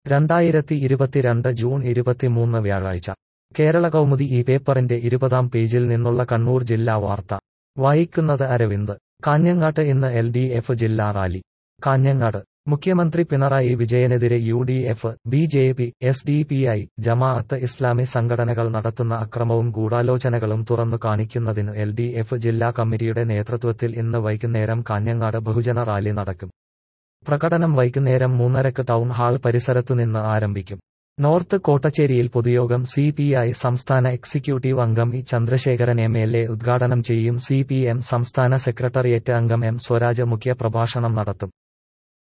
രണ്ടായിരത്തി ഇരുപത്തിരണ്ട് ജൂൺ ഇരുപത്തിമൂന്ന് വ്യാഴാഴ്ച കേരള കൗമുദി ഈ പേപ്പറിന്റെ ഇരുപതാം പേജിൽ നിന്നുള്ള കണ്ണൂർ ജില്ലാ വാർത്ത വായിക്കുന്നത് അരവിന്ദ് കാഞ്ഞങ്ങാട്ട് ഇന്ന് എൽ ഡി എഫ് ജില്ലാ റാലി കാഞ്ഞങ്ങാട് മുഖ്യമന്ത്രി പിണറായി വിജയനെതിരെ U D F B J P S D P I Jamaat Islami സംഘടനകൾ നടത്തുന്ന അക്രമവും ഗൂഢാലോചനകളും തുറന്നു കാണിക്കുന്നതിന് എൽ ഡി എഫ് ജില്ലാ കമ്മിറ്റിയുടെ നേതൃത്വത്തിൽ ഇന്ന് വൈകുന്നേരം കാഞ്ഞങ്ങാട് ബഹുജന റാലി നടക്കും പ്രകടനം വൈകുന്നേരം മൂന്നരക്ക് ടൗൺ ഹാൾ പരിസരത്തുനിന്ന് ആരംഭിക്കും നോർത്ത് കോട്ടച്ചേരിയിൽ പൊതുയോഗം സി പി ഐ സംസ്ഥാന എക്സിക്യൂട്ടീവ് അംഗം E Chandrasekharan M L A ഉദ്ഘാടനം ചെയ്യും സി പി എം സംസ്ഥാന സെക്രട്ടേറിയറ്റ് അംഗം എം സ്വരാജ് മുഖ്യ പ്രഭാഷണം നടത്തും